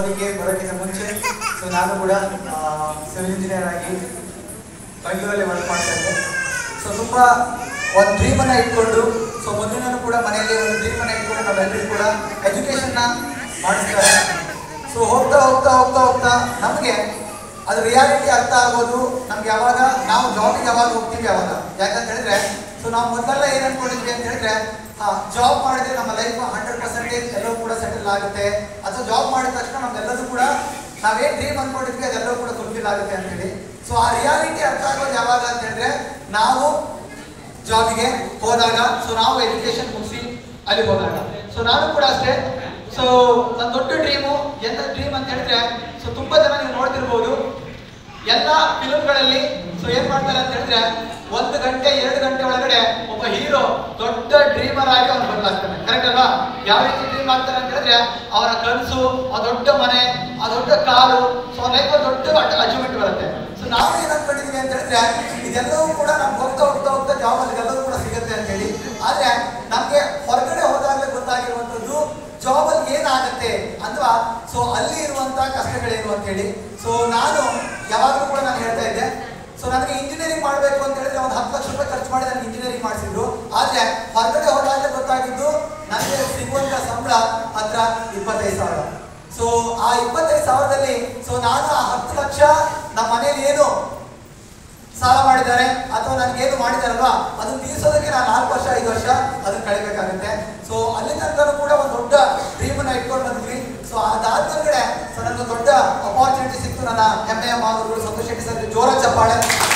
ಮೋದಿಗೆ ಬರೋಕ್ಕಿಂತ ಮುಂಚೆ ಸೊ ನಾನು ಕೂಡ ಸಿವಿಲ್ ಇಂಜಿನಿಯರ್ ಆಗಿ ಬೆಂಗಳೂರಲ್ಲಿ ವರ್ಕ್ ಮಾಡ್ತಾ ಇದ್ದೆ ಸೊ ತುಂಬ ಒಂದು ಡ್ರೀಮನ್ನು ಇಟ್ಕೊಂಡು ಸೊ ಮೊದಲಿನೂ ಕೂಡ ಮನೆಯಲ್ಲಿ ಒಂದು ಡ್ರೀಮನ್ನು ಇಟ್ಕೊಂಡು ನಾವೆಲ್ಲರೂ ಕೂಡ ಎಜುಕೇಷನ್ನ ಮಾಡಿಸ್ತಾರೆ ಸೊ ಹೋಗ್ತಾ ಹೋಗ್ತಾ ಹೋಗ್ತಾ ಹೋಗ್ತಾ ನಮಗೆ ಅದು ರಿಯಾಲಿಟಿ ಅರ್ಥ ಆಗೋದು ನಮ್ಗೆ ಯಾವಾಗ ನಾವು ಜಾಬಿಗೆ ಯಾವಾಗ ಹೋಗ್ತೀವಿ ಯಾವಾಗ ಯಾಕಂತ ಹೇಳಿದ್ರೆ ಸೊ ನಾವು ಮೊದಲೆಲ್ಲ ಏನು ಅನ್ಕೊಂಡಿದ್ವಿ ಅಂತ ಹೇಳಿದ್ರೆ ಜಾಬ್ ಮಾಡಿದ್ರೆ ನಮ್ಮ ಲೈಫ್ ಹಂಡ್ರೆಡ್ ಪರ್ಸೆಂಟೇಜ್ ಎಲ್ಲವೂ ಕೂಡ ಸೆಟಲ್ ಆಗುತ್ತೆ ಅಥವಾ ಜಾಬ್ ಮಾಡಿದ ತಕ್ಷಣ ನಮ್ಗೆಲ್ಲದೂ ಕೂಡ ನಾವೇನ್ ಡ್ರೀಮ್ ಅನ್ಕೊಂಡಿದ್ವಿ ಅದೆಲ್ಲವೂ ಕೂಡ ಫುಲ್ಫಿಲ್ ಆಗುತ್ತೆ ಅಂತ ಹೇಳಿ ಸೊ ಆ ರಿಯಾಲಿಟಿ ಅರ್ಥ ಆಗೋದು ಯಾವಾಗ ಅಂತ ಹೇಳಿದ್ರೆ ನಾವು ಜಾಬಿಗೆ ಹೋದಾಗ ಸೊ ನಾವು ಎಜುಕೇಶನ್ ಮುಗಿಸಿ ಅಲ್ಲಿ ಹೋದಾಗ ಸೊ ನಾನು ಕೂಡ ಅಷ್ಟೇ ಸೊ ನನ್ನ ದೊಡ್ಡ ಡ್ರೀಮು ಎಂತ ಡ್ರೀಮ್ ಅಂತ ಹೇಳಿದ್ರೆ ಸೊ ತುಂಬಾ ಜನ ನೀವು ನೋಡ್ತಿರ್ಬೋದು ಎಲ್ಲ ಫಿಲ್ಮ್ಗಳಲ್ಲಿ ಸೊ ಏನ್ ಮಾಡ್ತಾರೆ ಅಂತ ಹೇಳಿದ್ರೆ ಒಂದು ಗಂಟೆ ಎರಡು ಗಂಟೆ ಒಳಗಡೆ ಒಬ್ಬ ಹೀರೋ ದೊಡ್ಡ ಡ್ರೀಮರ್ ಆಗಿ ಅವ್ನು ಬದಲಾಗ್ತಾನೆ ಕರೆಕ್ಟ್ ಅಲ್ವಾ ಯಾವ ರೀತಿ ಡ್ರೀಮ್ ಆಗ್ತಾನೆ ಅಂತ ಹೇಳಿದ್ರೆ ಅವರ ಕನಸು ಆ ದೊಡ್ಡ ಮನೆ ಆ ದೊಡ್ಡ ಕಾರು ಸೊ ಲೈಫ್ ದೊಡ್ಡ ಅಚೀವ್ಮೆಂಟ್ ಬರುತ್ತೆ ಸೊ ನಾವು ಏನ್ ಅನ್ಕೊಂಡಿದೀವಿ ಅಂತ ಹೇಳಿದ್ರೆ ಇದೆಲ್ಲವೂ ಕೂಡ ನಮ್ಗೆ ಹೋಗ್ತಾ ಹೋಗ್ತಾ ಹೋಗ್ತಾ ಜಾಬ್ ಅಲ್ಲಿ ಎಲ್ಲವೂ ಕೂಡ ಸಿಗುತ್ತೆ ಅಂತ ಹೇಳಿ ಆದ್ರೆ ನಮ್ಗೆ ಹೊರಗಡೆ ಹೋದಾಗಲೇ ಗೊತ್ತಾಗಿರುವಂತದ್ದು ಜಾಬ್ ಅಲ್ಲಿ ಏನಾಗುತ್ತೆ ಅಥವಾ ಸೊ ಅಲ್ಲಿ ಇರುವಂತ ಕಷ್ಟಗಳೇನು ಅಂತ ಹೇಳಿ ಸೊ ನಾನು ಯಾವಾಗಲೂ ಕೂಡ ನಾನು ಹೇಳ್ತಾ ಇದ್ದೆ ಸೊ ನನಗೆ ಇಂಜಿನಿಯರಿಂಗ್ ಮಾಡಬೇಕು ಅಂತ ಹೇಳಿದ್ರೆ ಒಂದು ಹತ್ತು ಲಕ್ಷ ರೂಪಾಯಿ ಖರ್ಚು ಮಾಡಿ ನನಗೆ ಇಂಜಿನಿಯರಿಂಗ್ ಮಾಡಿಸಿದ್ರು ಆದ್ರೆ ಹೊರಗಡೆ ಹೋದಾಗಲೇ ಗೊತ್ತಾಗಿದ್ದು ನನಗೆ ಸಿಗುವಂತ ಸಂಬಳ ಹತ್ರ ಇಪ್ಪತ್ತೈದು ಸಾವಿರ ಸೊ ಆ ಇಪ್ಪತ್ತೈದು ಸಾವಿರದಲ್ಲಿ ಸೊ ನಾನು ಆ ಹತ್ತು ಲಕ್ಷ ನಮ್ಮ ಮನೇಲಿ ಏನು ಸಾಲ ಮಾಡಿದ್ದಾರೆ ಅಥವಾ ನನಗೇನು ಮಾಡಿದಾರಲ್ವಾ ಅದನ್ನ ತೀರಿಸೋದಕ್ಕೆ ನಾನು ನಾಲ್ಕು ವರ್ಷ ಐದು ವರ್ಷ ಅದನ್ನ ಕಳಿಬೇಕಾಗುತ್ತೆ ಸೊ ಅಲ್ಲಿ ತನಕ ಕೂಡ ಒಂದು ದೊಡ್ಡ ಡ್ರೀಮ್ ಅನ್ನ ಇಟ್ಕೊಂಡು ಬಂದ್ವಿ ಸೊ ಅದಾದ್ಮೇಲೆ ಸೊ ನನಗೆ ದೊಡ್ಡ ಅಪಾರ್ಚುನಿಟಿ ಸಿಕ್ತು ನನ್ನ ಹೆಮ್ಮೆಯ ಮಾತುಗಳು ಸಂತೋಷ್ ಶೆಟ್ಟಿ ಸರ್ ಜೋರ ಚಪ್ಪಾಳೆ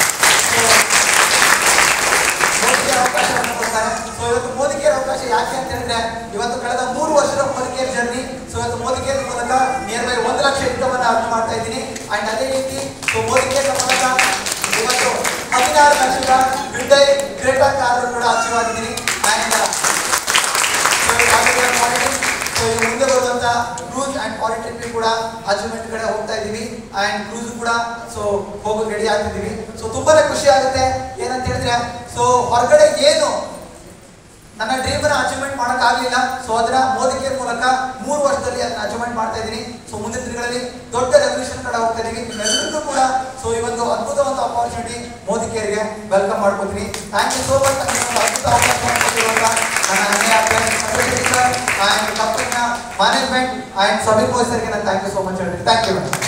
So, ಮೋದಿಗೆ ಅವಕಾಶವನ್ನು ಕೊಡ್ತಾರೆ ಸೊ ಇವತ್ತು ಮೋದಿಗೆ ಅವಕಾಶ ಯಾಕೆ ಅಂತ ಹೇಳಿದ್ರೆ ಇವತ್ತು ಕಳೆದ ಮೂರು ವರ್ಷದ ಮೋದಿಕೇರ್ ಜರ್ನಿ ಸೊ ಇವತ್ತು ಮೋದಿಕೇರ್ ಮೂಲಕ ನಿಯರ್ ಬೈ ಒಂದು ಲಕ್ಷ ಇನ್ಕಮನ್ನು ಅರ್ನ್ ಮಾಡ್ತಾ ಇದ್ದೀನಿ ಅಂಡ್ ಅದೇ ರೀತಿ ಸೊ ಮೋದಿಕೇರ್ ಮೂಲಕ ಇವತ್ತು ಹದಿನಾರು ಲಕ್ಷದ ಹೃದಯ ಕ್ರೇಟಾ ಕಾರ್ ಕೂಡ ಅಚೀವ್ ಆಗಿದ್ದೀನಿ ಅಂಡ್ ಸೊ ಈಗ ಮುಂದೆ ಬರುವಂತ ಕ್ರೂಸ್ ಅಂಡ್ ಪಾಲಿಟೆಕ್ನಿಕ್ ಕೂಡ ಅಚೀವ್ಮೆಂಟ್ ಕಡೆ ಹೋಗ್ತಾ ಇದೀವಿ ಅಂಡ್ ಕ್ರೂಸ್ ಕೂಡ ಸೊ ಹೋಗೋಕೆ ರೆಡಿ ಆಗ್ತಿದೀವಿ ಸೊ ತುಂಬಾನೇ ಖುಷಿ ಆಗುತ್ತೆ ಏನಂತ ಹೇಳಿದ್ರೆ ಸೊ ಹೊರಗಡೆ ಏನು ನನ್ನ ಡ್ರೀಮ್ ಅನ್ನ ಅಚೀವ್ಮೆಂಟ್ ಮಾಡಕ್ ಆಗ್ಲಿಲ್ಲ ಸೊ ಅದನ್ನ ಮೋದಿ ಕೇರ್ ಮೂಲಕ ಮೂರು ವರ್ಷದಲ್ಲಿ ಅದನ್ನ ಅಚೀವ್ಮೆಂಟ್ ಮಾಡ್ತಾ ಇದ್ದೀನಿ ಸೊ ಮುಂದಿನ ದಿನಗಳಲ್ಲಿ ದೊಡ್ಡ ರೆವಲ್ಯೂಷನ್ ಕಡೆ ಹೋಗ್ತಾ ಇದೀವಿ ನಿಮ್ಮೆಲ್ಲರಿಗೂ ಕೂಡ ಸೊ ಈ ಒಂದು ಅದ್ಭುತವಾದ ಅಪಾರ್ಚುನಿಟಿ ಮೋದಿ ಕೇರ್ಗೆ ವೆಲ್ಕಮ್ ಮಾಡ್ಕೊತೀನಿ ಥ್ಯಾಂಕ್ ಯು ಸೋ ಮಚ್ ನನಗೆ ಒಂದು ಅದ್ಭುತ ಅವಕಾಶ ಕೊಟ್ಟಿರುವಂತ ನನ್ನ ಹೆಮ್ಮೆಯ ಫ್ರೆಂಡ್ ಸರ್ ಅಂಡ್ ಕಂಪನಿಯ ಮ್ಯಾನೇಜ್ಮೆಂಟ್ ಅಂಡ್ ಸಮೀರ್ ಮೋದಿ ಸರ್ಗೆ ನಾನು ಥ್ಯಾಂಕ್ ಯು ಸೋ ಮಚ್ ಹೇಳ್ತೀನಿ ಥ್ಯಾಂಕ್ ಯು